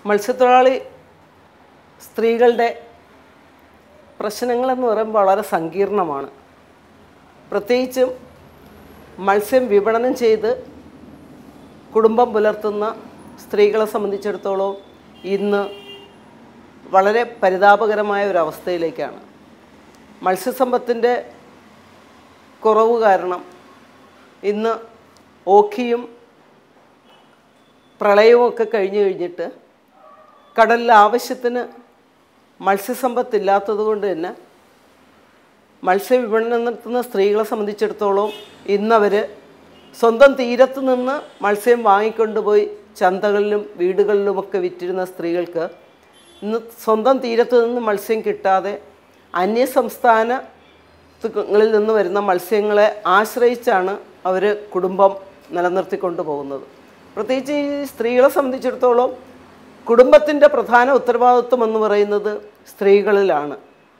മത്സ്യത്തൊഴിലാളി സ്ത്രീകളുടെ പ്രശ്നങ്ങളെന്ന് പറയുമ്പോൾ വളരെ സങ്കീർണമാണ് പ്രത്യേകിച്ചും മത്സ്യം വിപണനം ചെയ്ത് കുടുംബം പുലർത്തുന്ന സ്ത്രീകളെ സംബന്ധിച്ചിടത്തോളം ഇന്ന് വളരെ പരിതാപകരമായ ഒരു അവസ്ഥയിലേക്കാണ് മത്സ്യസമ്പത്തിൻ്റെ കുറവ് കാരണം ഇന്ന് ഓഖിയും പ്രളയവും ഒക്കെ കഴിഞ്ഞു കഴിഞ്ഞിട്ട് കടലിൽ ആവശ്യത്തിന് മത്സ്യസമ്പത്ത് കൊണ്ട് തന്നെ മത്സ്യവിപണനം നടത്തുന്ന സ്ത്രീകളെ സംബന്ധിച്ചിടത്തോളം ഇന്നവർ സ്വന്തം തീരത്ത് നിന്ന് മത്സ്യം വാങ്ങിക്കൊണ്ടുപോയി ചന്തകളിലും വീടുകളിലുമൊക്കെ വിറ്റിരുന്ന സ്ത്രീകൾക്ക് ഇന്ന് സ്വന്തം തീരത്ത് നിന്ന് മത്സ്യം കിട്ടാതെ അന്യസംസ്ഥാനങ്ങളിൽ നിന്ന് വരുന്ന മത്സ്യങ്ങളെ ആശ്രയിച്ചാണ് അവർ കുടുംബം നിലനിർത്തിക്കൊണ്ട് പോകുന്നത് പ്രത്യേകിച്ച് ഈ സ്ത്രീകളെ സംബന്ധിച്ചിടത്തോളം കുടുംബത്തിൻ്റെ പ്രധാന ഉത്തരവാദിത്വം എന്ന് പറയുന്നത് സ്ത്രീകളിലാണ്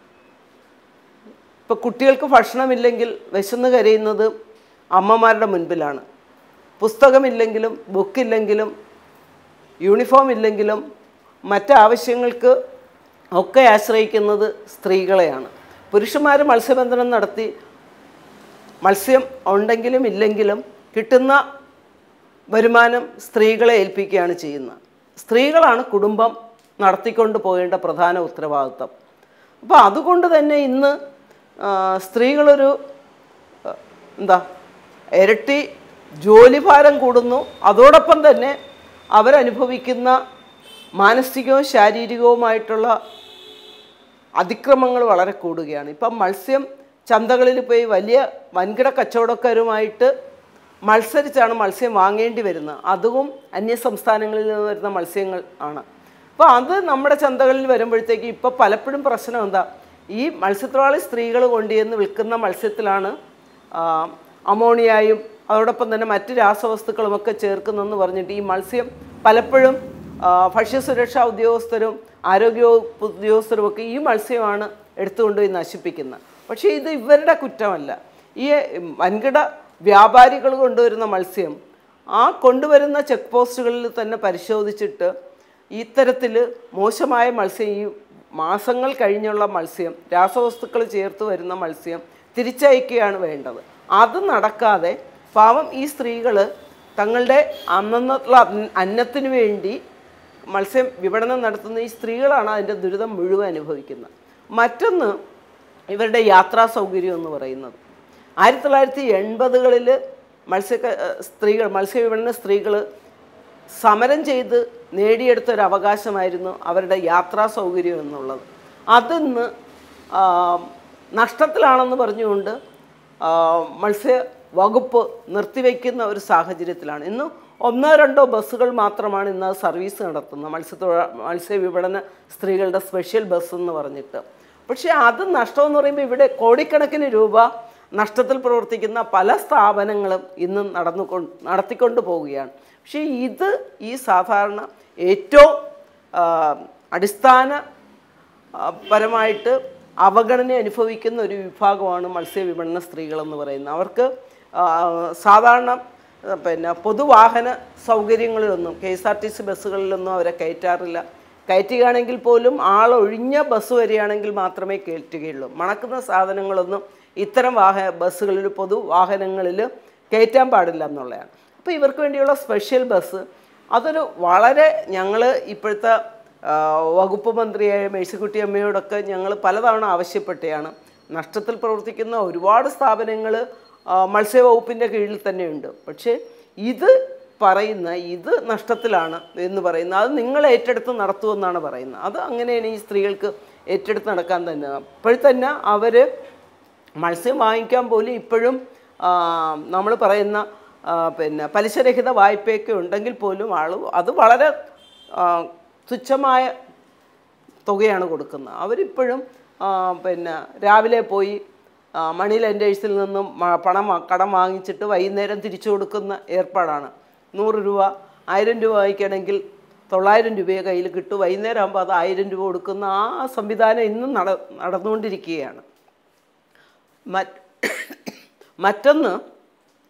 ഇപ്പോൾ കുട്ടികൾക്ക് ഭക്ഷണമില്ലെങ്കിൽ വിശന്ന് കരയുന്നത് അമ്മമാരുടെ മുൻപിലാണ് പുസ്തകമില്ലെങ്കിലും ബുക്കില്ലെങ്കിലും യൂണിഫോം ഇല്ലെങ്കിലും മറ്റാവശ്യങ്ങൾക്ക് ഒക്കെ ആശ്രയിക്കുന്നത് സ്ത്രീകളെയാണ് പുരുഷന്മാർ മത്സ്യബന്ധനം നടത്തി മത്സ്യം ഉണ്ടെങ്കിലും ഇല്ലെങ്കിലും കിട്ടുന്ന വരുമാനം സ്ത്രീകളെ ഏൽപ്പിക്കുകയാണ് ചെയ്യുന്നത് സ്ത്രീകളാണ് കുടുംബം നടത്തിക്കൊണ്ട് പോകേണ്ട പ്രധാന ഉത്തരവാദിത്വം അപ്പോൾ അതുകൊണ്ട് തന്നെ ഇന്ന് ആ, സ്ത്രീകളൊരു ആ, എന്താ ഇരട്ടി ജോലിഭാരം കൂടുന്നു അതോടൊപ്പം തന്നെ അവരനുഭവിക്കുന്ന മാനസികവും ശാരീരികവുമായിട്ടുള്ള അതിക്രമങ്ങൾ വളരെ കൂടുകയാണ് ഇപ്പം മത്സ്യം ചന്തകളിൽ പോയി വലിയ വൻകിട കച്ചവടക്കാരുമായിട്ട് മത്സരിച്ചാണ് മത്സ്യം വാങ്ങേണ്ടി വരുന്നത് അതും അന്യ സംസ്ഥാനങ്ങളിൽ നിന്ന് വരുന്ന മത്സ്യങ്ങൾ ആണ് അപ്പോൾ അത് നമ്മുടെ ചന്തകളിൽ വരുമ്പോഴത്തേക്ക് ഇപ്പോൾ പലപ്പോഴും പ്രശ്നം എന്താ ഈ മത്സ്യത്തൊഴിലാളി സ്ത്രീകൾ കൊണ്ടുചെന്ന് വിൽക്കുന്ന മത്സ്യത്തിലാണ് ആ, അമോണിയായും അതോടൊപ്പം തന്നെ മറ്റ് രാസവസ്തുക്കളുമൊക്കെ ചേർക്കുന്നെന്ന് പറഞ്ഞിട്ട് ഈ മത്സ്യം പലപ്പോഴും ആ, ഭക്ഷ്യസുരക്ഷാ ഉദ്യോഗസ്ഥരും ആരോഗ്യ വകുപ്പ് ഉദ്യോഗസ്ഥരും ഒക്കെ ഈ മത്സ്യമാണ് എടുത്തുകൊണ്ടുപോയി നശിപ്പിക്കുന്നത് പക്ഷേ ഇത് ഇവരുടെ കുറ്റമല്ല ഈ വൻകിട വ്യാപാരികൾ കൊണ്ടുവരുന്ന മത്സ്യം ആ കൊണ്ടുവരുന്ന ചെക്ക് പോസ്റ്റുകളിൽ തന്നെ പരിശോധിച്ചിട്ട് ഇത്തരത്തിൽ മോശമായ മത്സ്യം ഈ മാസങ്ങൾ കഴിഞ്ഞുള്ള മത്സ്യം രാസവസ്തുക്കൾ ചേർത്ത് വരുന്ന മത്സ്യം തിരിച്ചയക്കുകയാണ് വേണ്ടത് അത് നടക്കാതെ പാവം ഈ സ്ത്രീകൾ തങ്ങളുടെ അന്നന്നുള്ള അന്നത്തിന് വേണ്ടി മത്സ്യം വിപണനം നടത്തുന്ന ഈ സ്ത്രീകളാണ് അതിൻ്റെ ദുരിതം മുഴുവൻ അനുഭവിക്കുന്നത് മറ്റൊന്ന് ഇവരുടെ യാത്രാ സൗകര്യം എന്ന് പറയുന്നത് ആയിരത്തി തൊള്ളായിരത്തി എൺപതുകളിൽ മത്സ്യ സ്ത്രീകൾ മത്സ്യവിപണന സ്ത്രീകൾ സമരം ചെയ്ത് നേടിയെടുത്ത ഒരു അവകാശമായിരുന്നു അവരുടെ യാത്രാ സൗകര്യം എന്നുള്ളത് അതിന്ന് ആ, നഷ്ടത്തിലാണെന്ന് പറഞ്ഞുകൊണ്ട് ആ, മത്സ്യ വകുപ്പ് നിർത്തിവെക്കുന്ന ഒരു സാഹചര്യത്തിലാണ് ഇന്ന് ഒന്നോ രണ്ടോ ബസ്സുകൾ മാത്രമാണ് ഇന്ന് അത് സർവീസ് നടത്തുന്നത് മത്സ്യത്തൊഴ മത്സ്യവിപണന സ്ത്രീകളുടെ സ്പെഷ്യൽ ബസ് എന്ന് പറഞ്ഞിട്ട് പക്ഷേ അത് നഷ്ടമെന്ന് പറയുമ്പോൾ ഇവിടെ കോടിക്കണക്കിന് രൂപ നഷ്ടത്തിൽ പ്രവർത്തിക്കുന്ന പല സ്ഥാപനങ്ങളും ഇന്ന് നടന്നു കൊണ്ട് നടത്തിക്കൊണ്ട് പോവുകയാണ് പക്ഷേ ഇത് ഈ സാധാരണ ഏറ്റവും ആ, അടിസ്ഥാന ആ, പരമായിട്ട് അവഗണന അനുഭവിക്കുന്ന ഒരു വിഭാഗമാണ് മത്സ്യവിപണന സ്ത്രീകളെന്ന് പറയുന്നത് അവർക്ക് ആ, സാധാരണ ആ, പിന്നെ പൊതുവാഹന സൗകര്യങ്ങളിലൊന്നും K S R T C ബസ്സുകളിലൊന്നും അവരെ കയറ്റാറില്ല കയറ്റുകയാണെങ്കിൽ പോലും ആളൊഴിഞ്ഞ ബസ് വരികയാണെങ്കിൽ മാത്രമേ കയറ്റുകയുള്ളൂ മണക്കുന്ന സാധനങ്ങളൊന്നും ഇത്തരം വാഹ ബസ്സുകളിൽ പൊതു വാഹനങ്ങളിൽ കയറ്റാൻ പാടില്ല എന്നുള്ളതാണ് അപ്പോൾ ഇവർക്ക് വേണ്ടിയുള്ള സ്പെഷ്യൽ ബസ് അതൊരു വളരെ ഞങ്ങൾ ഇപ്പോഴത്തെ ആ, വകുപ്പ് മന്ത്രിയായ മേഴ്സിക്കുട്ടി അമ്മയോടൊക്കെ ഞങ്ങൾ പലതവണ ആവശ്യപ്പെട്ടാണ് നഷ്ടത്തിൽ പ്രവർത്തിക്കുന്ന ഒരുപാട് സ്ഥാപനങ്ങൾ മത്സ്യവകുപ്പിൻ്റെ കീഴിൽ തന്നെയുണ്ട് പക്ഷേ ഇത് പറയുന്ന ഇത് നഷ്ടത്തിലാണ് എന്ന് പറയുന്നത് അത് നിങ്ങൾ ഏറ്റെടുത്ത് നടത്തുമെന്നാണ് പറയുന്നത് അത് അങ്ങനെയാണ് ഈ സ്ത്രീകൾക്ക് ഏറ്റെടുത്ത് നടക്കാൻ തന്നെ അപ്പോൾ തന്നെ അവർ മത്സ്യം വാങ്ങിക്കാൻ പോലും ഇപ്പോഴും നമ്മൾ പറയുന്ന ആ, പിന്നെ പലിശരഹിത വായ്പയൊക്കെ ഉണ്ടെങ്കിൽ പോലും ആൾ അത് വളരെ ആ, തുച്ഛമായ തുകയാണ് കൊടുക്കുന്നത് അവരിപ്പോഴും ആ, പിന്നെ രാവിലെ പോയി ആ, മണി ലെൻഡേഴ്സിൽ നിന്നും മ- പണം വാ- കടം വാങ്ങിച്ചിട്ട് വൈകുന്നേരം തിരിച്ചു കൊടുക്കുന്ന ഏർപ്പാടാണ് നൂറ് രൂപ ആയിരം രൂപ വാങ്ങിക്കണമെങ്കിൽ തൊള്ളായിരം രൂപയെ കയ്യിൽ കിട്ടും വൈകുന്നേരം ആകുമ്പോൾ അത് ആയിരം രൂപ കൊടുക്കുന്ന ആ സംവിധാനം ഇന്നും നട നടന്നുകൊണ്ടിരിക്കുകയാണ് മറ്റ് മറ്റൊന്ന്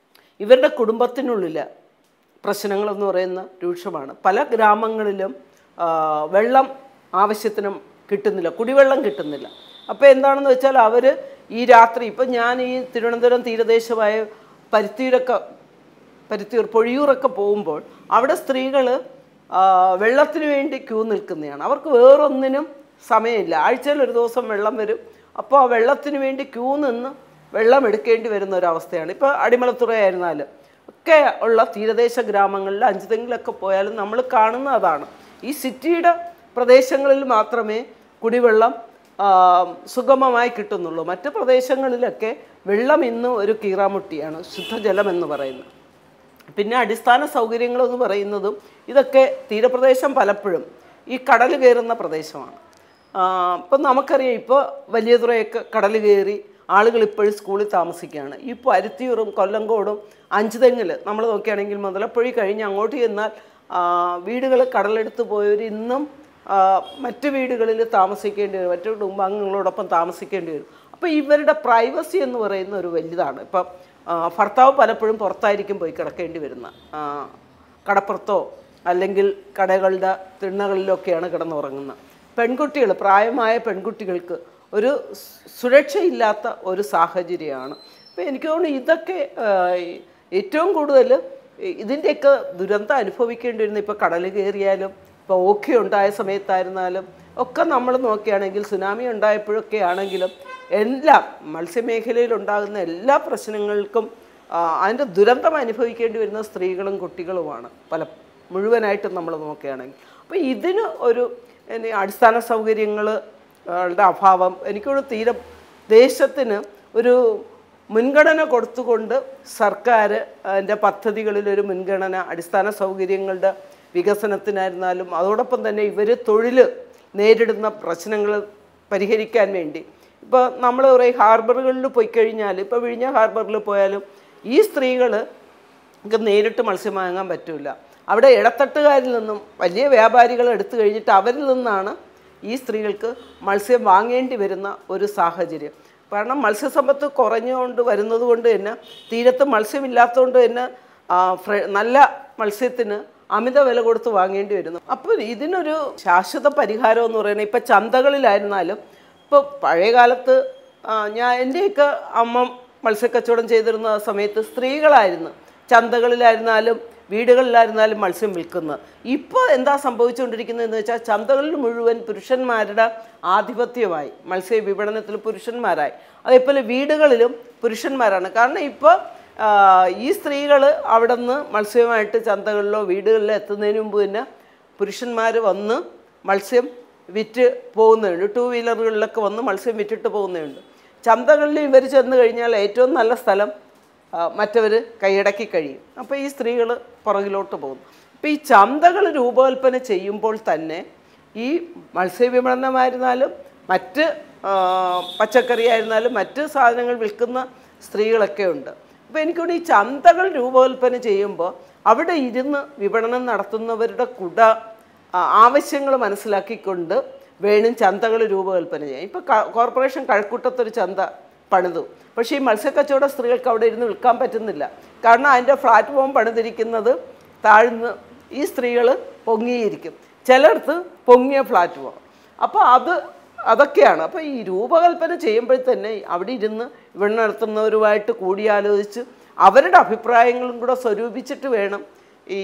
ഇവരുടെ കുടുംബത്തിനുള്ളിൽ പ്രശ്നങ്ങളെന്ന് പറയുന്ന രൂക്ഷമാണ് പല ഗ്രാമങ്ങളിലും ആ, വെള്ളം ആവശ്യത്തിനും കിട്ടുന്നില്ല കുടിവെള്ളം കിട്ടുന്നില്ല അപ്പോൾ എന്താണെന്ന് വെച്ചാൽ അവർ ഈ രാത്രി ഇപ്പം ഞാൻ ഈ തിരുവനന്തപുരം തീരദേശമായ പരുത്തിയിലൊക്കെ പരുത്തിയൂർ പൊഴിയൂറൊക്കെ പോകുമ്പോൾ അവിടെ സ്ത്രീകൾ വെള്ളത്തിന് വേണ്ടി ക്യൂ നിൽക്കുന്നതാണ് അവർക്ക് വേറൊന്നിനും സമയമില്ല ആഴ്ചയിൽ ഒരു ദിവസം വെള്ളം വരും അപ്പോൾ ആ വെള്ളത്തിന് വേണ്ടി ക്യൂ നിന്ന് വെള്ളം എടുക്കേണ്ടി വരുന്ന ഒരവസ്ഥയാണ് ഇപ്പോൾ അടിമലത്തുറയായിരുന്നാലും ഒക്കെ ഉള്ള തീരദേശ ഗ്രാമങ്ങളിൽ അഞ്ചുതെങ്കിലൊക്കെ പോയാലും നമ്മൾ കാണുന്ന അതാണ് ഈ സിറ്റിയുടെ പ്രദേശങ്ങളിൽ മാത്രമേ കുടിവെള്ളം ആ, സുഗമമായി കിട്ടുന്നുള്ളൂ മറ്റ് പ്രദേശങ്ങളിലൊക്കെ വെള്ളം ഇന്ന് ഒരു കീറാമുട്ടിയാണ് ശുദ്ധജലം എന്ന് പറയുന്നത് പിന്നെ അടിസ്ഥാന സൗകര്യങ്ങളെന്ന് പറയുന്നതും ഇതൊക്കെ തീരപ്രദേശം പലപ്പോഴും ഈ കടൽ കയറുന്ന പ്രദേശമാണ് ഇപ്പം നമുക്കറിയാം ഇപ്പോൾ വലിയ തുറയൊക്കെ കടൽ കയറി ആളുകൾ ഇപ്പോഴും സ്കൂളിൽ താമസിക്കുകയാണ് ഈ പരുത്തിയൂറും കൊല്ലങ്കോടും അഞ്ചുതെങ്ങിൽ നമ്മൾ നോക്കുകയാണെങ്കിൽ മുതലപ്പൊഴി കഴിഞ്ഞ് അങ്ങോട്ട് ചെന്നാൽ വീടുകൾ കടലെടുത്ത് പോയവർ ഇന്നും ആ, മറ്റ് വീടുകളിൽ താമസിക്കേണ്ടി വരും മറ്റു കുടുംബാംഗങ്ങളോടൊപ്പം താമസിക്കേണ്ടി വരും അപ്പോൾ ഇവരുടെ പ്രൈവസി എന്ന് പറയുന്ന ഒരു വലുതാണ് ഇപ്പം ആ, ഭർത്താവ് പലപ്പോഴും പുറത്തായിരിക്കും പോയി കിടക്കേണ്ടി വരുന്ന ആ, കടപ്പുറത്തോ അല്ലെങ്കിൽ കടകളുടെ തിണ്ണകളിലൊക്കെയാണ് കിടന്നുറങ്ങുന്നത് പെൺകുട്ടികൾ പ്രായമായ പെൺകുട്ടികൾക്ക് ഒരു സു- സുരക്ഷയില്ലാത്ത ഒരു സാഹചര്യമാണ് അപ്പോൾ എനിക്ക് തോന്നുന്നു ഇതൊക്കെ ആ, ഈ ഏറ്റവും കൂടുതൽ ഇതിൻ്റെയൊക്കെ ദുരന്തം അനുഭവിക്കേണ്ടി വരുന്ന ഇപ്പോൾ കടൽ കയറിയാലും ഇപ്പോൾ ഓഖി ഉണ്ടായ സമയത്തായിരുന്നാലും ഒക്കെ നമ്മൾ നോക്കുകയാണെങ്കിൽ സുനാമി ഉണ്ടായപ്പോഴൊക്കെ ആണെങ്കിലും എല്ലാം മത്സ്യമേഖലയിൽ ഉണ്ടാകുന്ന എല്ലാ പ്രശ്നങ്ങൾക്കും ആ, അതിൻ്റെ ദുരന്തം അനുഭവിക്കേണ്ടി വരുന്ന സ്ത്രീകളും കുട്ടികളുമാണ് പല മുഴുവനായിട്ടും നമ്മൾ നോക്കുകയാണെങ്കിൽ അപ്പോൾ ഇതിന് ഒരു എന്നെ അടിസ്ഥാന സൗകര്യങ്ങളുടെ അഭാവം എനിക്കൊരു തീര ദേശത്തിന് ഒരു മുൻഗണന കൊടുത്തുകൊണ്ട് സർക്കാർ അതിൻ്റെ പദ്ധതികളിൽ ഒരു മുൻഗണന അടിസ്ഥാന സൗകര്യങ്ങളുടെ വികസനത്തിനായിരുന്നാലും അതോടൊപ്പം തന്നെ ഇവർ തൊഴിൽ നേരിടുന്ന പ്രശ്നങ്ങൾ പരിഹരിക്കാൻ വേണ്ടി ഇപ്പോൾ നമ്മൾ പറയും ഹാർബറുകളിൽ പോയി കഴിഞ്ഞാൽ ഇപ്പോൾ വിഴിഞ്ഞ ഹാർബറിൽ പോയാലും ഈ സ്ത്രീകൾ നമുക്ക് നേരിട്ട് മത്സ്യം വാങ്ങാൻ പറ്റില്ല അവിടെ ഇടത്തട്ടുകാരിൽ നിന്നും വലിയ വ്യാപാരികൾ എടുത്തു കഴിഞ്ഞിട്ട് അവരിൽ നിന്നാണ് ഈ സ്ത്രീകൾക്ക് മത്സ്യം വാങ്ങേണ്ടി വരുന്ന ഒരു സാഹചര്യം കാരണം മത്സ്യസമ്പത്ത് കുറഞ്ഞുകൊണ്ട് വരുന്നത് കൊണ്ട് തന്നെ തീരത്ത് മത്സ്യമില്ലാത്തതുകൊണ്ട് തന്നെ ആ, ഫ്ര- നല്ല മത്സ്യത്തിന് അമിത വില കൊടുത്ത് വാങ്ങേണ്ടി വരുന്നു അപ്പോൾ ഇതിനൊരു ശാശ്വത പരിഹാരം എന്ന് പറയുന്നത് ഇപ്പം ചന്തകളിലായിരുന്നാലും ഇപ്പോൾ പഴയ കാലത്ത് ആ, ഞാൻ എൻ്റെയൊക്കെ അമ്മ മത്സ്യക്കച്ചവടം ചെയ്തിരുന്ന സമയത്ത് സ്ത്രീകളായിരുന്നു ചന്തകളിലായിരുന്നാലും വീടുകളിലായിരുന്നാലും മത്സ്യം വിൽക്കുന്നത് ഇപ്പോൾ എന്താ സംഭവിച്ചുകൊണ്ടിരിക്കുന്നതെന്ന് വെച്ചാൽ ചന്തകളിൽ മുഴുവൻ പുരുഷന്മാരുടെ ആധിപത്യമായി മത്സ്യ വിപണനത്തിൽ പുരുഷന്മാരായി അതേപോലെ വീടുകളിലും പുരുഷന്മാരാണ് കാരണം ഇപ്പോൾ ഈ സ്ത്രീകൾ അവിടെ നിന്ന് മത്സ്യമായിട്ട് ചന്തകളിലോ വീടുകളിലോ എത്തുന്നതിന് മുമ്പ് തന്നെ പുരുഷന്മാർ വന്ന് മത്സ്യം വിറ്റ് പോകുന്നുണ്ട് ടൂ വീലറുകളിലൊക്കെ വന്ന് മത്സ്യം വിറ്റിട്ട് പോകുന്നുണ്ട് ചന്തകളിൽ ഇവർ ചെന്ന് കഴിഞ്ഞാൽ ഏറ്റവും നല്ല സ്ഥലം മറ്റവർ കൈയടക്കി കഴിയും അപ്പോൾ ഈ സ്ത്രീകൾ പുറകിലോട്ട് പോകുന്നു അപ്പോൾ ഈ ചന്തകൾ രൂപകൽപ്പന ചെയ്യുമ്പോൾ തന്നെ ഈ മത്സ്യവിപണനമായിരുന്നാലും മറ്റ് ആ, പച്ചക്കറി ആയിരുന്നാലും മറ്റ് സാധനങ്ങൾ വിൽക്കുന്ന സ്ത്രീകളൊക്കെ ഉണ്ട് അപ്പോൾ എനിക്കൂടി ഈ ചന്തകൾ രൂപകൽപ്പന ചെയ്യുമ്പോൾ അവിടെ ഇരുന്ന് വിപണനം നടത്തുന്നവരുടെ കുട ആ, ആവശ്യങ്ങൾ മനസ്സിലാക്കിക്കൊണ്ട് വേണം ചന്തകൾ രൂപകൽപ്പന ചെയ്യാൻ ഇപ്പോൾ കോർപ്പറേഷൻ കഴക്കൂട്ടത്തൊരു ചന്ത പണിതു പക്ഷേ ഈ മത്സ്യക്കച്ചവട സ്ത്രീകൾക്ക് അവിടെ ഇരുന്ന് വിൽക്കാൻ പറ്റുന്നില്ല കാരണം അതിൻ്റെ പ്ലാറ്റ്ഫോം പണിതിരിക്കുന്നത് താഴ്ന്ന് ഈ സ്ത്രീകൾ പൊങ്ങിയിരിക്കും ചിലർക്ക് പൊങ്ങിയ പ്ലാറ്റ്ഫോം അപ്പോൾ അത് അതൊക്കെയാണ് അപ്പോൾ ഈ രൂപകൽപ്പന ചെയ്യുമ്പോൾ തന്നെ അവിടെ ഇരുന്ന് ഇവിടെ നടത്തുന്നവരുമായിട്ട് കൂടിയാലോചിച്ച് അവരുടെ അഭിപ്രായങ്ങളും കൂടെ സ്വരൂപിച്ചിട്ട് വേണം ഈ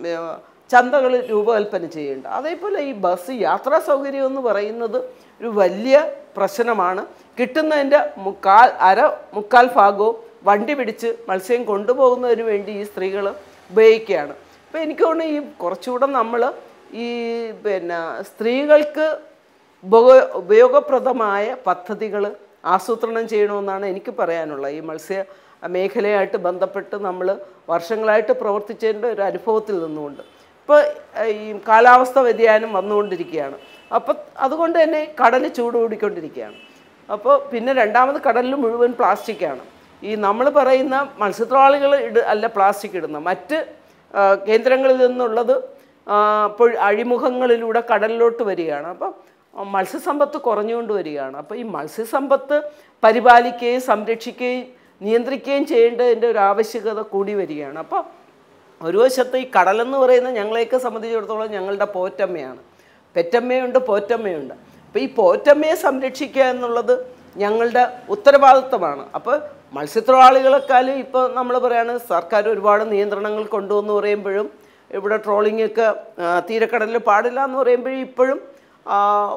ചന്തകൾ രൂപകൽപ്പന ചെയ്യേണ്ടത് അതേപോലെ ഈ ബസ് യാത്രാ സൗകര്യം എന്ന് പറയുന്നത് ഒരു വലിയ പ്രശ്നമാണ് കിട്ടുന്നതിൻ്റെ മുക്കാൽ അര മുക്കാൽ ഭാഗവും വണ്ടി പിടിച്ച് മത്സ്യം കൊണ്ടുപോകുന്നതിന് വേണ്ടി ഈ സ്ത്രീകൾ ഉപയോഗിക്കുകയാണ് അപ്പോൾ എനിക്ക് തോന്നുന്നു ഈ കുറച്ചുകൂടെ നമ്മൾ ഈ പിന്നെ സ്ത്രീകൾക്ക് ഉപയോഗ ഉപയോഗപ്രദമായ പദ്ധതികൾ ആസൂത്രണം ചെയ്യണമെന്നാണ് എനിക്ക് പറയാനുള്ളത് ഈ മത്സ്യ മേഖലയായിട്ട് ബന്ധപ്പെട്ട് നമ്മൾ വർഷങ്ങളായിട്ട് പ്രവർത്തിച്ചതിൻ്റെ ഒരു അനുഭവത്തിൽ നിന്നുകൊണ്ട് ഇപ്പോൾ ഈ കാലാവസ്ഥ വ്യതിയാനം വന്നുകൊണ്ടിരിക്കുകയാണ് അപ്പോൾ അതുകൊണ്ട് തന്നെ കടൽ ചൂട് കൂടിക്കൊണ്ടിരിക്കുകയാണ് അപ്പോൾ പിന്നെ രണ്ടാമത് കടലിൽ മുഴുവൻ പ്ലാസ്റ്റിക്കാണ് ഈ നമ്മൾ പറയുന്ന മത്സ്യത്തൊഴിലാളികൾ ഇട അല്ല പ്ലാസ്റ്റിക് ഇടുന്ന മറ്റ് ആ, കേന്ദ്രങ്ങളിൽ നിന്നുള്ളത് ആ, ഇപ്പോൾ അഴിമുഖങ്ങളിലൂടെ കടലിലോട്ട് വരികയാണ് അപ്പം മത്സ്യസമ്പത്ത് കുറഞ്ഞുകൊണ്ട് വരികയാണ് അപ്പോൾ ഈ മത്സ്യസമ്പത്ത് പരിപാലിക്കുകയും സംരക്ഷിക്കുകയും നിയന്ത്രിക്കുകയും ചെയ്യേണ്ടതിൻ്റെ ഒരു ആവശ്യകത കൂടി വരികയാണ് അപ്പോൾ ഒരു വശത്ത് ഈ കടലെന്ന് പറയുന്നത് ഞങ്ങളെയൊക്കെ സംബന്ധിച്ചിടത്തോളം ഞങ്ങളുടെ പോറ്റമ്മയാണ് പെറ്റമ്മയുണ്ട് പോറ്റമ്മയുണ്ട് അപ്പോൾ ഈ പോറ്റമ്മയെ സംരക്ഷിക്കുക എന്നുള്ളത് ഞങ്ങളുടെ ഉത്തരവാദിത്തമാണ് അപ്പോൾ മത്സ്യത്തൊഴിലാളികളെക്കാളും ഇപ്പോൾ നമ്മൾ പറയാണ് സർക്കാർ ഒരുപാട് നിയന്ത്രണങ്ങൾ കൊണ്ടുവന്ന് പറയുമ്പോഴും ഇവിടെ ട്രോളിംഗ് ഒക്കെ ആ, തീരക്കടലിൽ പാടില്ല എന്ന് പറയുമ്പോഴും ഇപ്പോഴും ആ,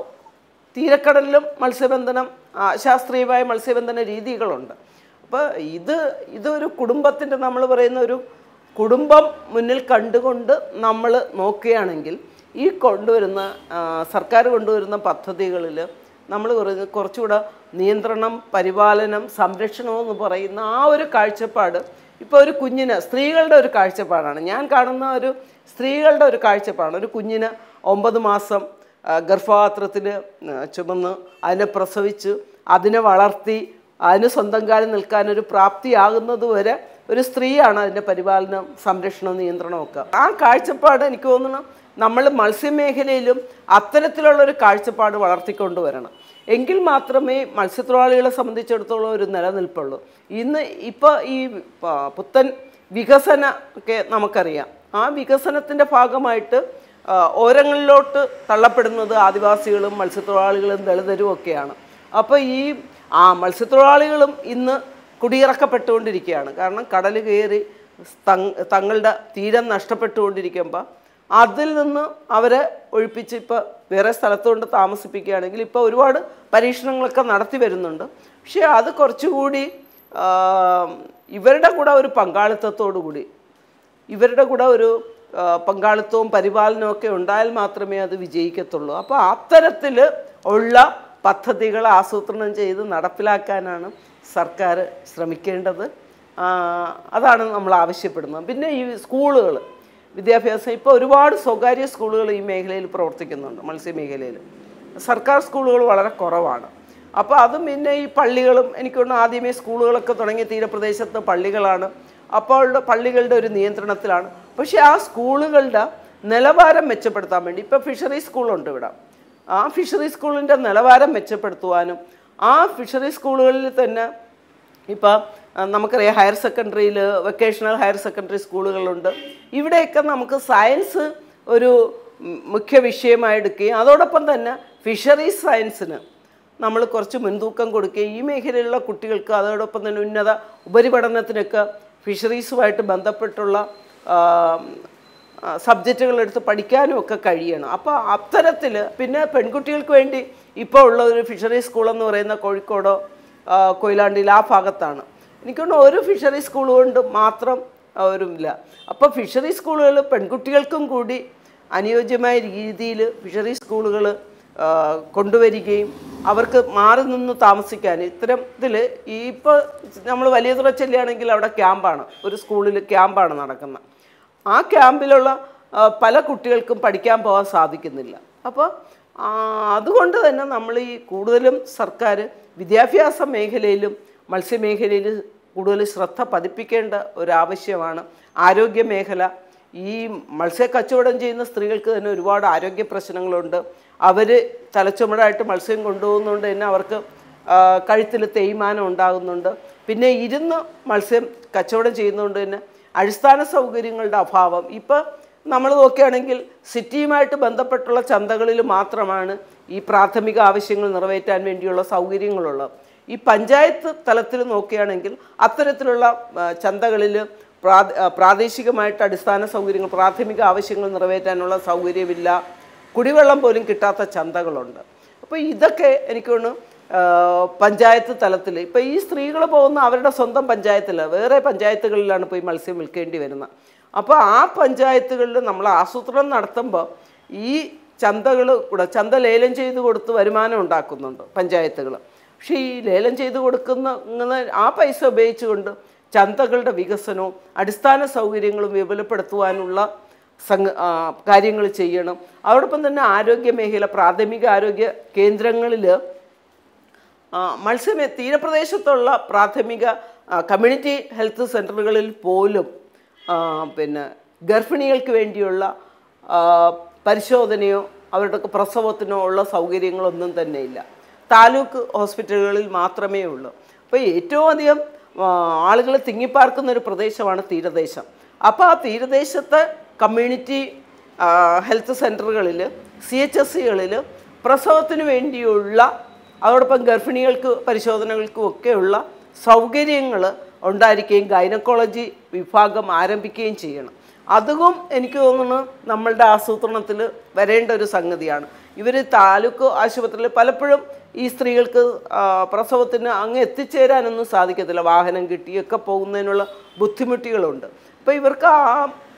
തീരക്കടലിലും മത്സ്യബന്ധനം ആ, ശാസ്ത്രീയമായ മത്സ്യബന്ധന രീതികളുണ്ട് അപ്പോൾ ഇത് ഇതൊരു കുടുംബത്തിൻ്റെ നമ്മൾ പറയുന്ന ഒരു കുടുംബം മുന്നിൽ കണ്ടുകൊണ്ട് നമ്മൾ നോക്കുകയാണെങ്കിൽ ഈ കൊണ്ടുവരുന്ന ആ, സർക്കാർ കൊണ്ടുവരുന്ന പദ്ധതികളിൽ നമ്മൾ പറയുന്നത് കുറച്ചുകൂടെ നിയന്ത്രണം പരിപാലനം സംരക്ഷണം എന്ന് പറയുന്ന ആ ഒരു കാഴ്ചപ്പാട് ഇപ്പോൾ ഒരു കുഞ്ഞിന് സ്ത്രീകളുടെ ഒരു കാഴ്ചപ്പാടാണ് ഞാൻ കാണുന്ന ഒരു സ്ത്രീകളുടെ ഒരു കാഴ്ചപ്പാടാണ് ഒരു കുഞ്ഞിന് ഒമ്പത് മാസം ആ, ഗർഭപാത്രത്തിൽ ആ, ചുമന്ന് അതിനെ പ്രസവിച്ച് അതിനെ വളർത്തി അതിന് സ്വന്തം കാലിൽ നിൽക്കാനൊരു പ്രാപ്തിയാകുന്നത് വരെ ഒരു സ്ത്രീയാണ് അതിൻ്റെ പരിപാലനം സംരക്ഷണം നിയന്ത്രണമൊക്കെ ആ കാഴ്ചപ്പാട് എനിക്ക് തോന്നുന്നു നമ്മൾ മത്സ്യമേഖലയിലും അത്തരത്തിലുള്ളൊരു കാഴ്ചപ്പാട് വളർത്തിക്കൊണ്ടുവരണം എങ്കിൽ മാത്രമേ മത്സ്യത്തൊഴിലാളികളെ സംബന്ധിച്ചിടത്തോളം ഒരു നിലനിൽപ്പുള്ളൂ ഇന്ന് ഇപ്പോൾ ഈ പ- പുത്തൻ വികസന ഒക്കെ നമുക്കറിയാം ആ വികസനത്തിൻ്റെ ഭാഗമായിട്ട് ആ, ഓരങ്ങളിലോട്ട് തള്ളപ്പെടുന്നത് ആദിവാസികളും മത്സ്യത്തൊഴിലാളികളും ദളിതരും ഒക്കെയാണ് അപ്പോൾ ഈ ആ മത്സ്യത്തൊഴിലാളികളും ഇന്ന് കുടിയിറക്കപ്പെട്ടുകൊണ്ടിരിക്കുകയാണ് കാരണം കടൽ കയറി തങ് തങ്ങളുടെ തീരം നഷ്ടപ്പെട്ടുകൊണ്ടിരിക്കുമ്പോൾ അതിൽ നിന്ന് അവരെ ഒഴിപ്പിച്ച് ഇപ്പോൾ വേറെ സ്ഥലത്തുകൊണ്ട് താമസിപ്പിക്കുകയാണെങ്കിൽ ഇപ്പോൾ ഒരുപാട് പരീക്ഷണങ്ങളൊക്കെ നടത്തി വരുന്നുണ്ട് പക്ഷേ അത് കുറച്ചുകൂടി ആ, ഇവരുടെ കൂടെ ഒരു പങ്കാളിത്തത്തോടു കൂടി ഇവരുടെ കൂടെ ഒരു ആ, പങ്കാളിത്തവും പരിപാലനവും ഒക്കെ ഉണ്ടായാൽ മാത്രമേ അത് വിജയിക്കത്തുള്ളൂ അപ്പോൾ അത്തരത്തിൽ ഉള്ള പദ്ധതികൾ ആസൂത്രണം ചെയ്ത് നടപ്പിലാക്കാനാണ് സർക്കാർ ശ്രമിക്കേണ്ടത് ആ, അതാണ് നമ്മൾ ആവശ്യപ്പെടുന്നത് പിന്നെ ഈ സ്കൂളുകൾ വിദ്യാഭ്യാസം ഇപ്പോൾ ഒരുപാട് സ്വകാര്യ സ്കൂളുകൾ ഈ മേഖലയിൽ പ്രവർത്തിക്കുന്നുണ്ട് മത്സ്യമേഖലയിൽ സർക്കാർ സ്കൂളുകൾ വളരെ കുറവാണ് അപ്പോൾ അതും പിന്നെ ഈ പള്ളികളും എനിക്കൊന്ന് ആദ്യമേ സ്കൂളുകളൊക്കെ തുടങ്ങിയ തീരപ്രദേശത്ത് പള്ളികളാണ് അപ്പോൾ പള്ളികളുടെ ഒരു നിയന്ത്രണത്തിലാണ് പക്ഷേ ആ സ്കൂളുകളുടെ നിലവാരം മെച്ചപ്പെടുത്താൻ വേണ്ടി ഇപ്പോൾ ഫിഷറി സ്കൂളുണ്ട് ഇവിടെ ആ ഫിഷറി സ്കൂളിൻ്റെ നിലവാരം മെച്ചപ്പെടുത്തുവാനും ആ ഫിഷറി സ്കൂളുകളിൽ തന്നെ ഇപ്പം ആ, നമുക്കറിയാം ഹയർ സെക്കൻഡറിയിൽ വൊക്കേഷണൽ ഹയർ സെക്കൻഡറി സ്കൂളുകളുണ്ട് ഇവിടെയൊക്കെ നമുക്ക് സയൻസ് ഒരു ഉം, മുഖ്യ വിഷയമായി എടുക്കുകയും അതോടൊപ്പം തന്നെ ഫിഷറീസ് സയൻസിന് നമ്മൾ കുറച്ച് മുൻതൂക്കം കൊടുക്കുകയും ഈ മേഖലയിലുള്ള കുട്ടികൾക്ക് അതോടൊപ്പം തന്നെ ഉന്നത ഉപരിപഠനത്തിനൊക്കെ ഫിഷറീസുമായിട്ട് ബന്ധപ്പെട്ടുള്ള ആ, ആ, സബ്ജക്റ്റുകൾ എടുത്ത് പഠിക്കാനും ഒക്കെ കഴിയണം അപ്പോൾ അത്തരത്തിൽ പിന്നെ പെൺകുട്ടികൾക്ക് വേണ്ടി ഇപ്പോൾ ഉള്ള ഒരു ഫിഷറി സ്കൂൾ എന്ന് പറയുന്ന കോഴിക്കോടോ ആ, കൊയിലാണ്ടിയിൽ ആ ഭാഗത്താണ് എനിക്കൊന്ന് ഒരു ഫിഷറി സ്കൂൾ കൊണ്ട് മാത്രം ആ, ഒരു ഇല്ല അപ്പോൾ ഫിഷറി സ്കൂളുകൾ പെൺകുട്ടികൾക്കും കൂടി അനുയോജ്യമായ രീതിയിൽ ഫിഷറി സ്കൂളുകൾ കൊണ്ടുവരികയും അവർക്ക് മാറി നിന്ന് താമസിക്കാൻ ഇത്തരത്തിൽ ഈ ഇപ്പോൾ നമ്മൾ വലിയ തുറച്ചെല്ലുകയാണെങ്കിൽ അവിടെ ക്യാമ്പാണ് ഒരു സ്കൂളിൽ ക്യാമ്പാണ് നടക്കുന്നത് ആ ക്യാമ്പിലുള്ള ആ, പല കുട്ടികൾക്കും പഠിക്കാൻ പോകാൻ സാധിക്കുന്നില്ല അപ്പോൾ ആ, അതുകൊണ്ട് തന്നെ നമ്മൾ ഈ കൂടുതലും സർക്കാർ വിദ്യാഭ്യാസ മേഖലയിലും മത്സ്യമേഖലയിൽ കൂടുതൽ ശ്രദ്ധ പതിപ്പിക്കേണ്ട ഒരാവശ്യമാണ് ആരോഗ്യ മേഖല ഈ മത്സ്യ കച്ചവടം ചെയ്യുന്ന സ്ത്രീകൾക്ക് തന്നെ ഒരുപാട് ആരോഗ്യ പ്രശ്നങ്ങളുണ്ട് അവർ തലച്ചുമടായിട്ട് മത്സ്യം കൊണ്ടുപോകുന്നതുകൊണ്ട് തന്നെ അവർക്ക് കഴുത്തിൽ തേയ്മാനം ഉണ്ടാകുന്നുണ്ട് പിന്നെ ഇരുന്ന് മത്സ്യം കച്ചവടം ചെയ്യുന്നതുകൊണ്ട് തന്നെ അടിസ്ഥാന സൗകര്യങ്ങളുടെ അഭാവം ഇപ്പോൾ നമ്മൾ നോക്കുകയാണെങ്കിൽ സിറ്റിയുമായിട്ട് ബന്ധപ്പെട്ടുള്ള ചന്തകളിൽ മാത്രമാണ് ഈ പ്രാഥമിക ആവശ്യങ്ങൾ നിറവേറ്റാൻ വേണ്ടിയുള്ള സൗകര്യങ്ങളുള്ളത് ഈ പഞ്ചായത്ത് തലത്തിൽ നോക്കുകയാണെങ്കിൽ അത്തരത്തിലുള്ള ചന്തകളിൽ പ്രാ ആ, പ്രാദേശികമായിട്ട് അടിസ്ഥാന സൗകര്യങ്ങൾ പ്രാഥമിക ആവശ്യങ്ങൾ നിറവേറ്റാനുള്ള സൗകര്യമില്ല കുടിവെള്ളം പോലും കിട്ടാത്ത ചന്തകളുണ്ട് അപ്പോൾ ഇതൊക്കെ എനിക്ക് തോന്നുന്നു ആ, പഞ്ചായത്ത് തലത്തിൽ ഇപ്പോൾ ഈ സ്ത്രീകൾ പോകുന്ന അവരുടെ സ്വന്തം പഞ്ചായത്തിൽ വേറെ പഞ്ചായത്തുകളിലാണ് പോയി മത്സ്യം വിൽക്കേണ്ടി വരുന്നത് അപ്പോൾ ആ പഞ്ചായത്തുകളിൽ നമ്മൾ ആസൂത്രണം നടത്തുമ്പോൾ ഈ ചന്തകൾ കൂടെ ചന്ത ലേലം ചെയ്ത് കൊടുത്ത് വരുമാനം ഉണ്ടാക്കുന്നുണ്ട് പഞ്ചായത്തുകൾ പക്ഷേ ഈ ലേലം ചെയ്ത് കൊടുക്കുന്ന ഇങ്ങനെ ആ പൈസ ഉപയോഗിച്ചുകൊണ്ട് ചന്തകളുടെ വികസനവും അടിസ്ഥാന സൗകര്യങ്ങളും വിപുലപ്പെടുത്തുവാനുള്ള സംഘ കാര്യങ്ങൾ ചെയ്യണം അതോടൊപ്പം തന്നെ ആരോഗ്യ മേഖല പ്രാഥമിക ആരോഗ്യ കേന്ദ്രങ്ങളിൽ ആ, മത്സ്യമേ തീരപ്രദേശത്തുള്ള പ്രാഥമിക ആ, കമ്മ്യൂണിറ്റി ഹെൽത്ത് സെൻ്ററുകളിൽ പോലും ആ, പിന്നെ ഗർഭിണികൾക്ക് വേണ്ടിയുള്ള ആ, പരിശോധനയോ അവരുടെ പ്രസവത്തിനോ ഉള്ള സൗകര്യങ്ങളൊന്നും തന്നെ ഇല്ല താലൂക്ക് ഹോസ്പിറ്റലുകളിൽ മാത്രമേ ഉള്ളൂ അപ്പോൾ ഏറ്റവും അധികം ആളുകൾ തിങ്ങിപ്പാർക്കുന്ന ഒരു പ്രദേശമാണ് തീരദേശം അപ്പോൾ ആ തീരദേശത്തെ കമ്മ്യൂണിറ്റി ഹെൽത്ത് സെൻ്ററുകളിൽ സി എച്ച് എസ് സികളിൽ പ്രസവത്തിന് വേണ്ടിയുള്ള അതോടൊപ്പം ഗർഭിണികൾക്ക് പരിശോധനകൾക്കും ഒക്കെയുള്ള സൗകര്യങ്ങൾ ഉണ്ടായിരിക്കുകയും ഗൈനക്കോളജി വിഭാഗം ആരംഭിക്കുകയും ചെയ്യണം അതും എനിക്ക് തോന്നുന്നു നമ്മളുടെ ആസൂത്രണത്തിൽ വരേണ്ട ഒരു സംഗതിയാണ് ഇവർ താലൂക്ക് ആശുപത്രിയിൽ പലപ്പോഴും ഈ സ്ത്രീകൾക്ക് ആ, പ്രസവത്തിന് അങ്ങ് എത്തിച്ചേരാനൊന്നും സാധിക്കത്തില്ല വാഹനം കിട്ടിയൊക്കെ പോകുന്നതിനുള്ള ബുദ്ധിമുട്ടുകളുണ്ട് അപ്പോൾ ഇവർക്ക് ആ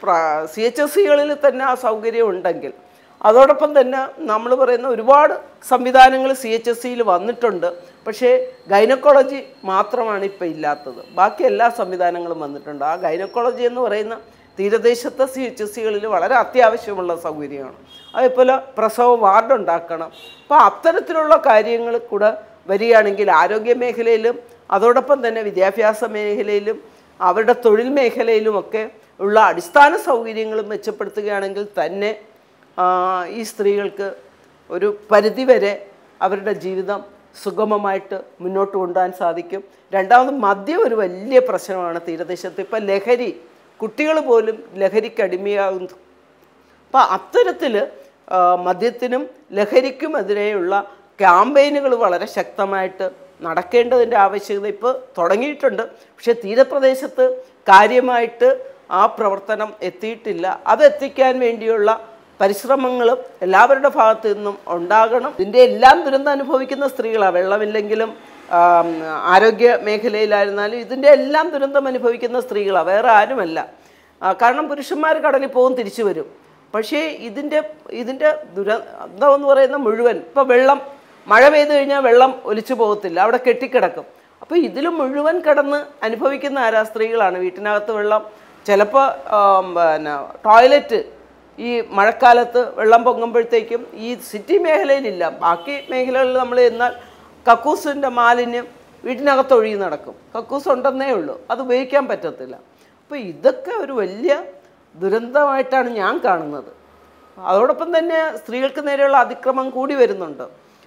സി എച്ച് എസ് സികളിൽ തന്നെ ആ സൗകര്യം ഉണ്ടെങ്കിൽ അതോടൊപ്പം തന്നെ നമ്മൾ പറയുന്ന ഒരുപാട് സംവിധാനങ്ങൾ സി എച്ച് എസ് സിയിൽ വന്നിട്ടുണ്ട് പക്ഷേ ഗൈനക്കോളജി മാത്രമാണ് ഇപ്പോൾ ഇല്ലാത്തത് ബാക്കി എല്ലാ സംവിധാനങ്ങളും വന്നിട്ടുണ്ട് ആ ഗൈനക്കോളജി എന്ന് പറയുന്ന തീരദേശത്തെ സി എച്ച് എസ് സികളിൽ വളരെ അത്യാവശ്യമുള്ള സൗകര്യമാണ് അതേപോലെ പ്രസവ വാർഡ് ഉണ്ടാക്കണം അപ്പോൾ അത്തരത്തിലുള്ള കാര്യങ്ങൾ കൂടെ വരികയാണെങ്കിൽ ആരോഗ്യ മേഖലയിലും അതോടൊപ്പം തന്നെ വിദ്യാഭ്യാസ മേഖലയിലും അവരുടെ തൊഴിൽ മേഖലയിലുമൊക്കെ ഉള്ള അടിസ്ഥാന സൗകര്യങ്ങളും മെച്ചപ്പെടുത്തുകയാണെങ്കിൽ തന്നെ ആ, ഈ സ്ത്രീകൾക്ക് ഒരു പരിധിവരെ അവരുടെ ജീവിതം സുഗമമായിട്ട് മുന്നോട്ട് കൊണ്ടുപോകാൻ സാധിക്കും രണ്ടാമത് മദ്യം ഒരു വലിയ പ്രശ്നമാണ് തീരദേശത്ത് ഇപ്പം ലഹരി കുട്ടികൾ പോലും ലഹരിക്ക് അടിമയാകുന്നു അപ്പം അത്തരത്തിൽ മദ്യത്തിനും ലഹരിക്കുമെതിരെയുള്ള ക്യാമ്പയിനുകൾ വളരെ ശക്തമായിട്ട് നടക്കേണ്ടതിൻ്റെ ആവശ്യകത ഇപ്പോൾ തുടങ്ങിയിട്ടുണ്ട് പക്ഷേ തീരപ്രദേശത്ത് കാര്യമായിട്ട് ആ പ്രവർത്തനം എത്തിയിട്ടില്ല അതെത്തിക്കാൻ വേണ്ടിയുള്ള പരിശ്രമങ്ങളും എല്ലാവരുടെ ഭാഗത്തു നിന്നും ഉണ്ടാകണം ഇതിൻ്റെ എല്ലാം ദുരന്തം അനുഭവിക്കുന്ന സ്ത്രീകളാണ് വെള്ളമില്ലെങ്കിലും ആം, ആരോഗ്യ മേഖലയിലായിരുന്നാലും ഇതിൻ്റെ എല്ലാം ദുരന്തം അനുഭവിക്കുന്ന സ്ത്രീകളാണ് വേറെ ആരുമല്ല ആ, കാരണം പുരുഷന്മാർ കടലിൽ പോകും തിരിച്ചു വരും പക്ഷേ ഇതിൻ്റെ ഇതിൻ്റെ ദുരന്തം എന്ന് പറയുന്ന മുഴുവൻ ഇപ്പോൾ വെള്ളം മഴ പെയ്തു കഴിഞ്ഞാൽ വെള്ളം ഒലിച്ചു പോകത്തില്ല അവിടെ കെട്ടിക്കിടക്കും അപ്പോൾ ഇതിൽ മുഴുവൻ കിടന്ന് അനുഭവിക്കുന്ന ആരാ സ്ത്രീകളാണ് വീട്ടിനകത്ത് വെള്ളം ചിലപ്പോൾ പിന്നെ ടോയ്ലറ്റ് ഈ മഴക്കാലത്ത് വെള്ളം പൊങ്ങുമ്പോഴത്തേക്കും ഈ സിറ്റി മേഖലയിലില്ല ബാക്കി മേഖലകളിൽ നമ്മൾ എന്നാൽ കക്കൂസിൻ്റെ മാലിന്യം വീട്ടിനകത്ത് ഒഴുകി നടക്കും കക്കൂസ് ഉണ്ടെന്നേ ഉള്ളൂ അത് ഉപയോഗിക്കാൻ പറ്റത്തില്ല അപ്പോൾ ഇതൊക്കെ ഒരു വലിയ ദുരന്തമായിട്ടാണ് ഞാൻ കാണുന്നത് അതോടൊപ്പം തന്നെ സ്ത്രീകൾക്ക് നേരെയുള്ള അതിക്രമം കൂടി വരുന്നുണ്ട്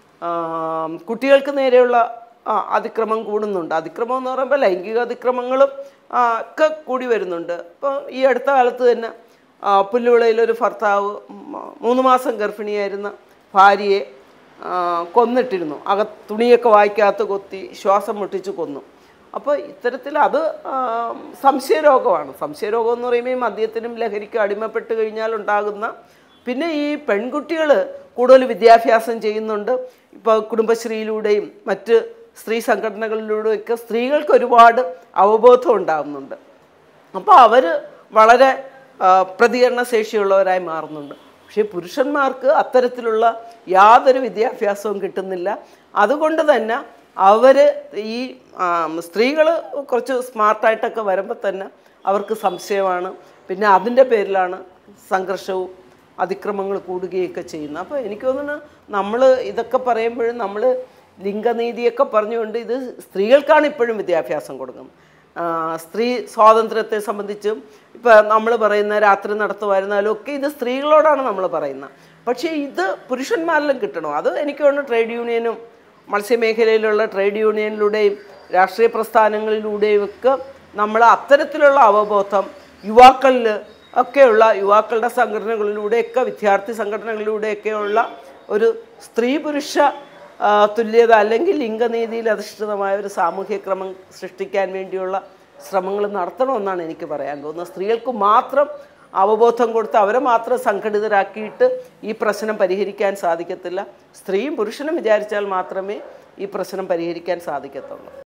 ആം, കുട്ടികൾക്ക് നേരെയുള്ള ആ, അതിക്രമം കൂടുന്നുണ്ട് അതിക്രമം എന്ന് പറയുമ്പോൾ ലൈംഗിക അതിക്രമങ്ങളും ആ, ഒക്കെ കൂടി വരുന്നുണ്ട് ഇപ്പോൾ ഈ അടുത്ത കാലത്ത് തന്നെ ആ, പുല്ലുവിളയിലൊരു ഭർത്താവ് മ- മൂന്ന് മാസം ഗർഭിണിയായിരുന്ന ഭാര്യയെ ആ, കൊന്നിട്ടിരുന്നു അക തുണിയൊക്കെ വായിക്കകത്ത് കൊത്തി ശ്വാസം മുട്ടിച്ച് കൊന്നു അപ്പോൾ ഇത്തരത്തിൽ അത് ആ, സംശയരോഗമാണ് സംശയരോഗം എന്ന് പറയുമ്പോൾ ഈ മദ്യത്തിനും ലഹരിക്കും അടിമപ്പെട്ട് കഴിഞ്ഞാൽ ഉണ്ടാകുന്ന പിന്നെ ഈ പെൺകുട്ടികൾ കൂടുതൽ വിദ്യാഭ്യാസം ചെയ്യുന്നുണ്ട് ഇപ്പോൾ കുടുംബശ്രീയിലൂടെയും മറ്റ് സ്ത്രീ സംഘടനകളിലൂടെയൊക്കെ സ്ത്രീകൾക്ക് ഒരുപാട് അവബോധം ഉണ്ടാകുന്നുണ്ട് അപ്പോൾ അവർ വളരെ ആ, പ്രതികരണശേഷിയുള്ളവരായി മാറുന്നുണ്ട് പക്ഷേ പുരുഷന്മാർക്ക് അത്തരത്തിലുള്ള യാതൊരു വിദ്യാഭ്യാസവും കിട്ടുന്നില്ല അതുകൊണ്ട് തന്നെ അവർ ഈ സ്ത്രീകൾ കുറച്ച് സ്മാർട്ടായിട്ടൊക്കെ വരുമ്പോൾ തന്നെ അവർക്ക് സംശയമാണ് പിന്നെ അതിൻ്റെ പേരിലാണ് സംഘർഷവും അതിക്രമങ്ങൾ കൂടുകയൊക്കെ ചെയ്യുന്നത് അപ്പോൾ എനിക്ക് തോന്നുന്നു നമ്മൾ ഇതൊക്കെ പറയുമ്പോഴും നമ്മൾ ലിംഗനീതിയൊക്കെ പറഞ്ഞുകൊണ്ട് ഇത് സ്ത്രീകൾക്കാണ് ഇപ്പോഴും വിദ്യാഭ്യാസം കൊടുക്കുന്നത് ആ, സ്ത്രീ സ്വാതന്ത്ര്യത്തെ സംബന്ധിച്ചും ഇപ്പം നമ്മൾ പറയുന്ന രാത്രി നടത്തുമായിരുന്നാലും ഒക്കെ ഇത് സ്ത്രീകളോടാണ് നമ്മൾ പറയുന്നത് പക്ഷേ ഇത് പുരുഷന്മാരിലും കിട്ടണം അത് എനിക്ക് തോന്നുന്നു ട്രേഡ് യൂണിയനും മത്സ്യമേഖലയിലുള്ള ട്രേഡ് യൂണിയനിലൂടെയും രാഷ്ട്രീയ പ്രസ്ഥാനങ്ങളിലൂടെയും ഒക്കെ നമ്മൾ അത്തരത്തിലുള്ള അവബോധം യുവാക്കളിൽ ഒക്കെയുള്ള യുവാക്കളുടെ സംഘടനകളിലൂടെയൊക്കെ വിദ്യാർത്ഥി സംഘടനകളിലൂടെയൊക്കെയുള്ള ഒരു സ്ത്രീ പുരുഷ ആ, തുല്യത അല്ലെങ്കിൽ ലിംഗനീതിയിൽ അധിഷ്ഠിതമായ ഒരു സാമൂഹ്യ ക്രമം സൃഷ്ടിക്കാൻ വേണ്ടിയുള്ള ശ്രമങ്ങൾ നടത്തണമെന്നാണ് എനിക്ക് പറയാൻ തോന്നുന്നത് സ്ത്രീകൾക്ക് മാത്രം അവബോധം കൊടുത്ത് അവരെ മാത്രം സംഘടിതരാക്കിയിട്ട് ഈ പ്രശ്നം പരിഹരിക്കാൻ സാധിക്കത്തില്ല സ്ത്രീയും പുരുഷനും വിചാരിച്ചാൽ മാത്രമേ ഈ പ്രശ്നം പരിഹരിക്കാൻ സാധിക്കത്തുള്ളൂ